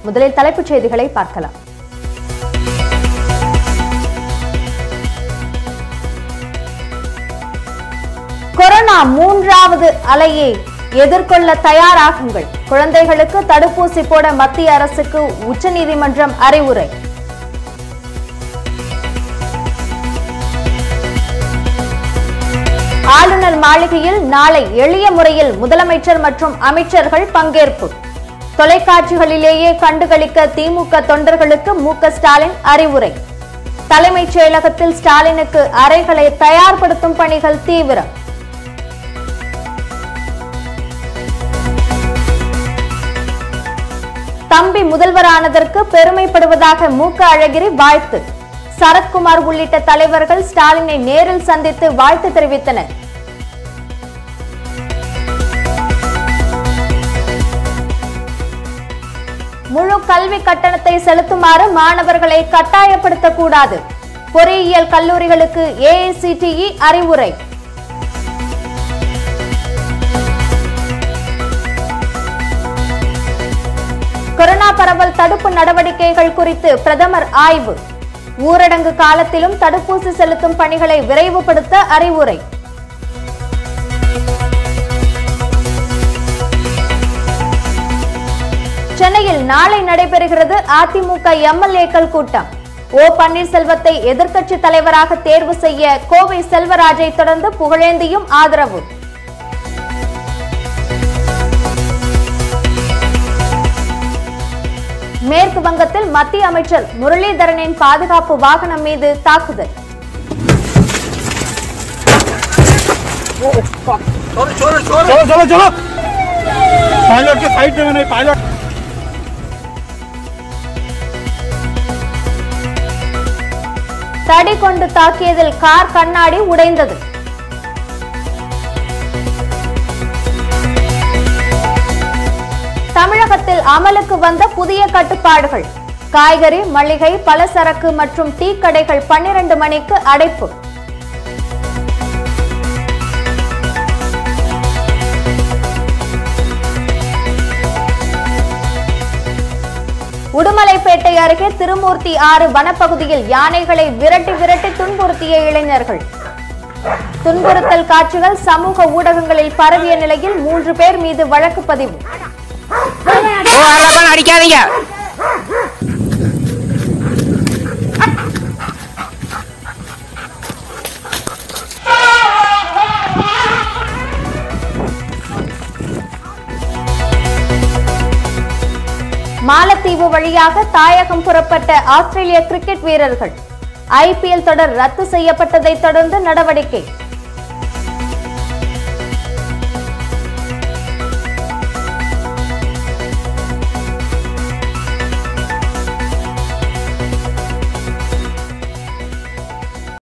முதலில் தலைப்புச் செய்திகளை பார்க்கலாம் கொரோனா மூன்றாவது அலையை எதிர்கொள்ள தயாராகுங்கள் குழந்தைகளுக்கு தடுப்பூசி போட மத்திய அரசுக்கு உச்சநீதிமன்றம் அறிவுரை ஆளுநர் மாளிகையில் நாளை எளிய முறையில் முதலமைச்சர் மற்றும் அமைச்சர்கள் பங்கேற்பு தொலைக்காட்சிகளிலேயே கண்டுகளிக்க திமுக தொண்டர்களுக்கு மு க ஸ்டாலின் அறிவுரை தலைமைச் செயலகத்தில் ஸ்டாலினுக்கு அறைகளை தயார்படுத்தும் பணிகள் தீவிரம் தம்பி முதல்வரானதற்கு பெருமைப்படுவதாக மு க அழகிரி வாழ்த்து சரத்குமார் உள்ளிட்ட தலைவர்கள் ஸ்டாலினை நேரில் சந்தித்து வாழ்த்து தெரிவித்தனர் முழு கல்வி கட்டணத்தை செலுத்துமாறு மாணவர்களை கட்டாயப்படுத்தக்கூடாது பொறியியல் கல்லூரிகளுக்கு ஏஐசிடிஇ அறிவுரை கொரோனா பரவல் தடுப்பு நடவடிக்கைகள் குறித்து பிரதமர் ஆய்வு ஊரடங்கு காலத்திலும் தடுப்பூசி செலுத்தும் பணிகளை விரைவுபடுத்த அறிவுரை சென்னையில் நாளை நடைபெறுகிறது அதிமுக எம்எல்ஏக்கள் கூட்டம் ஓ பன்னீர்செல்வத்தை எதிர்க்கட்சி தலைவராக தேர்வு செய்ய கோவை செல்வராஜை தொடர்ந்து புகழேந்தியும் ஆதரவு மேற்கு வங்கத்தில் மத்திய அமைச்சர் முரளிதரனின் பாதுகாப்பு வாகனம் மீது தாக்குதல் चलो चलो चलो पायलट के साइड में नहीं पायलट தடி கொண்டு தாக்கியதில் கார் கண்ணாடி உடைந்தது தமிழகத்தில் அமலுக்கு வந்த புதிய கட்டுப்பாடுகள் காய்கறி மளிகை பலசரக்கு மற்றும் டீ கடைகள் பன்னிரண்டு மணிக்கு அடைப்பு உடுமலைப்பேட்டை அருகே திருமூர்த்தி ஆறு வனப்பகுதியில் யானைகளை விரட்டி விரட்டி துன்புறுத்திய இளைஞர்கள் துன்புறுத்தல் காட்சிகள் சமூக ஊடகங்களில் பரவிய நிலையில் மூன்று பேர் மீது வழக்கு பதிவு ஓ அதெல்லாம் அடிக்காதீங்க மாலத்தீவு வழியாக தாயகம் புறப்பட்ட ஆஸ்திரேலிய கிரிக்கெட் வீரர்கள் ஐபிஎல் தொடர் ரத்து செய்யப்பட்டதை தொடர்ந்து நடவடிக்கை